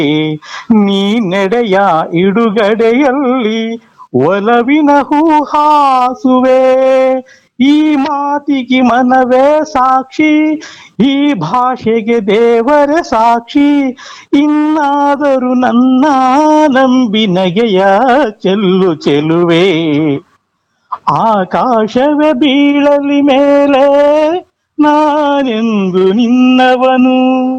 ನೀ ನಡೆಯ ಇಡುಗಡೆಯಲ್ಲಿ ಒಲವಿನ ಹೂಹಾಸುವೆ ಈ ಮಾತಿಗೆ ಮನವೇ ಸಾಕ್ಷಿ ಈ ಭಾಷೆಗೆ ದೇವರ ಸಾಕ್ಷಿ ಇನ್ನಾದರೂ ನನ್ನ ನಂಬಿ ನಗೆಯ ಚೆಲ್ಲು ಚೆಲುವೆ ಆಕಾಶವೇ ಬೀಳಲಿ ಮೇಲೆ ನಾನೆಂದು ನಿನ್ನವನು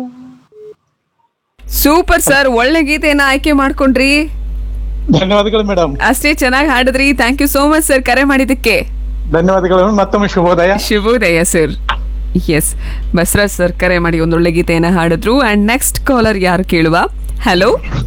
ಸೂಪರ್ ಸರ್ ಒಳ್ಳೆ ಗೀತೆಯನ್ನ ಆಯ್ಕೆ ಮಾಡ್ಕೊಂಡ್ರಿ ಧನ್ಯವಾದಗಳು ಮೇಡಮ್ ಅಷ್ಟೇ ಚೆನ್ನಾಗಿ ಹಾಡಿದ್ರಿ thank you so much sir ಕರೆ ಮಾಡಿದ್ದಕ್ಕೆ ಧನ್ಯವಾದಗಳು ಮತ್ತೊಮ್ಮೆ ಶುಭೋದಯ ಶುಭೋದಯ ಸರ್ ಎಸ್ ಬಸವರಾಜ್ ಸರ್ ಕರೆ ಮಾಡಿ ಒಂದೊಳ್ಳೆ ಗೀತೆಯನ್ನ ಹಾಡಿದ್ರು ಅಂಡ್ ನೆಕ್ಸ್ಟ್ ಕಾಲರ್ ಯಾರು ಕೇಳುವ ಹಲೋ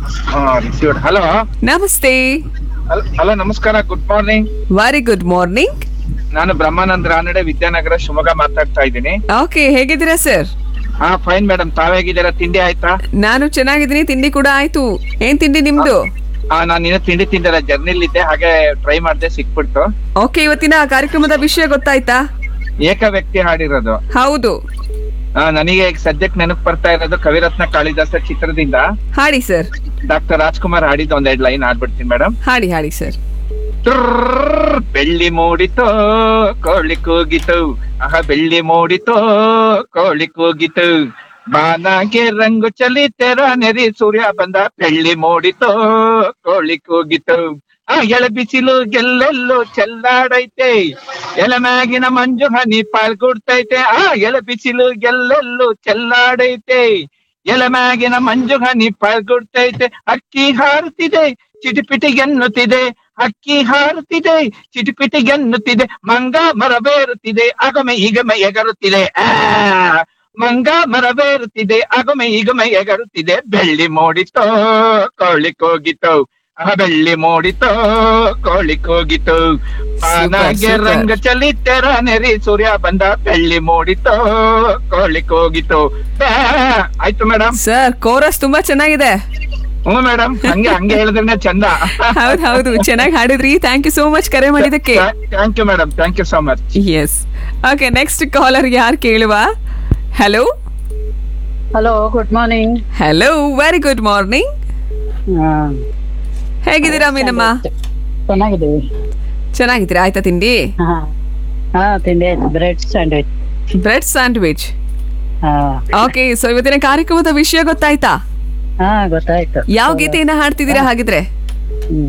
ಹಲೋ ನಮಸ್ತೆ ಹಲೋ ನಮಸ್ಕಾರ good morning very good morning ನಾನು ಬ್ರಹ್ಮಾನಂದ್ ರಾನಡೆ ವಿದ್ಯಾನಗರ ಶಿವಮೊಗ್ಗ ಮಾತಾಡ್ತಾ ಇದ್ದೀನಿ ಓಕೆ ಹೇಗಿದ್ದೀರಾ ಸರ್ ಹಾ ಫೈನ್ ಮೇಡಮ್ ತಾವೇಗಿದ್ದೀರಾ ತಿಂಡಿ ಆಯ್ತಾ ನಾನು ಚೆನ್ನಾಗಿದ್ದೀನಿ ತಿಂಡಿ ಕೂಡ ಆಯ್ತು ಏನ್ ತಿಂಡಿ ನಿಮ್ದು ಆ ನಾನು ಇನ್ನು ತಿಂಡಿ ತಿಂದಿಲ್ಲ ಜರ್ನಿಲ್ ಇದ್ದೆ ಹಾಗೆ ಟ್ರೈ ಮಾಡ್ದೆ ಸಿಕ್ಬಿಡ್ತು ಓಕೆ ಇವತ್ತಿನ ಕಾರ್ಯಕ್ರಮದ ವಿಷಯ ಗೊತ್ತಾಯ್ತಾ ಏಕ ವ್ಯಕ್ತಿ ಹಾಡಿರೋದು ಹೌದು ಆ, ನನಗೆ ಈಗ ಸದ್ಯಕ್ಕೆ ನೆನಪು ಬರ್ತಾ ಇರೋದು ಕವಿರತ್ನ ಕಾಳಿದಾಸ ಚಿತ್ರದಿಂದ ಹಾಡಿ ಸರ್ ಡಾಕ್ಟರ್ ರಾಜ್ಕುಮಾರ್ ಹಾಡಿದ ಒಂದೆರಡು ಲೈನ್ ಹಾಡ್ಬಿಡ್ತೀನಿ ಮೇಡಮ್ ಹಾಡಿ ಹಾಡಿ ಸರ್ ಟ್ರರ್ರ್, ಬೆಳ್ಳಿ ಮೂಡಿತೋ ಕೋಳಿ ಕೂಗಿತು ಆಹ ಬೆಳ್ಳಿ ಮೂಡಿತೋ ಕೋಳಿ ಕೂಗಿತು ಬಾನಾಗೆ ರಂಗು ಚಲಿತೆರ ನೆರಿ ಸೂರ್ಯ ಬಂದ ಬೆಳ್ಳಿ ಮೂಡಿತೋ ಕೋಳಿ ಕೂಗಿತು ಆ ಎಳೆ ಬಿಸಿಲು ಗೆಲ್ಲೆಲ್ಲೋ ಚೆಲ್ಲಾಡೈತೆ ಎಲೆ ಮ್ಯಾಗಿನ ಮಂಜು ಹನಿ ಪಾಲ್ಗೊಡ್ತೈತೆ ಆ ಎಳೆ ಬಿಸಿಲು ಗೆಲ್ಲೆಲ್ಲೋ ಚೆಲ್ಲಾಡೈತೆ ಎಲೆ ಮ್ಯಾಗಿನ ಮಂಜು ಹನಿ ಪಾಲ್ಗೊಡ್ತೈತೆ ಅಕ್ಕಿ ಹಾರುತ್ತಿದೆ ಚಿಟಿಪಿಟಿಗೆನ್ನುತ್ತಿದೆ ಅಕ್ಕಿ ಹಾರುತ್ತಿದೆ ಚಿಟಿಪಿಟಿಗೆನ್ನುತ್ತಿದೆ ಮಂಗ ಮರಬೇರುತ್ತಿದೆ ಅಗಮೆ ಈಗಮೆ ಎಗರುತ್ತಿದೆ ಆ ಮಂಗ ಮರಬೇರುತ್ತಿದೆ ಅಗಮೆ ಈಗಮೆ ಎಗರುತ್ತಿದೆ ಬೆಳ್ಳಿ ಮೂಡಿತೋ ಕೋಳಿ ಕೂಗಿತು ಆ ಬೆಳ್ಳಿ ಮೂಡಿತೋ ಕೋಳಿ ಕೂಗಿತು ಪಾನಾಗೆ super. ರಂಗ ಚಲಿತೆರ ನೆರಿ ಸೂರ್ಯ ಬಂದ ಬೆಳ್ಳಿ ಮೂಡಿತೋ ಕೋಳಿ ಕೂಗಿತು ಬ್ಯಾ. ಆಯ್ತು ಮೇಡಮ್ ಸರ್ ಕೋರಸ್ ತುಂಬಾ ಚೆನ್ನಾಗಿದೆ ಹ್ಞೂ ಮೇಡಮ್ ಹಂಗೆ ಹಂಗೆ ಹೇಳಿದ್ರೆ ಚಂದ ಹೌದು ಹೌದು ಚೆನ್ನಾಗಿ ಹಾಡಿದ್ರಿ ಥ್ಯಾಂಕ್ ಯು ಸೋ ಮಚ್ ಕರೆ ಮಾಡಿದ್ದಕ್ಕೆ thank you madam thank you so much yes okay next caller ಯಾರು ಕೇಳುವ hello hello good morning hello very good morning ಹೇಗಿದ್ದೀರಾ ಮೀನಮ್ಮ ಚೆನ್ನಾಗಿದ್ದೀವಿ ಚೆನ್ನಾಗಿದ್ದೀರಾ ಆಯ್ತಾ ತಿಂಡಿ ಹಾ ಹಾ ತಿಂಡಿ ಆಯ್ತು ಬ್ರೆಡ್ ಸ್ಯಾಂಡ್ವಿಚ್ ಬ್ರೆಡ್ ಸ್ಯಾಂಡ್ವಿಚ್ ಹಾ ಓಕೆ ಸೊ ಇವತ್ತಿನ ಕಾರ್ಯಕ್ರಮದ ವಿಷಯ ಗೊತ್ತಾಯ್ತಾ ಹಾ ಗೊತ್ತಾಯ್ತು ಯಾವ ಗೀತೆಯನ್ನ ಹಾಡ್ತಿದ್ದೀರಾ ಹಾಗಿದ್ರೆ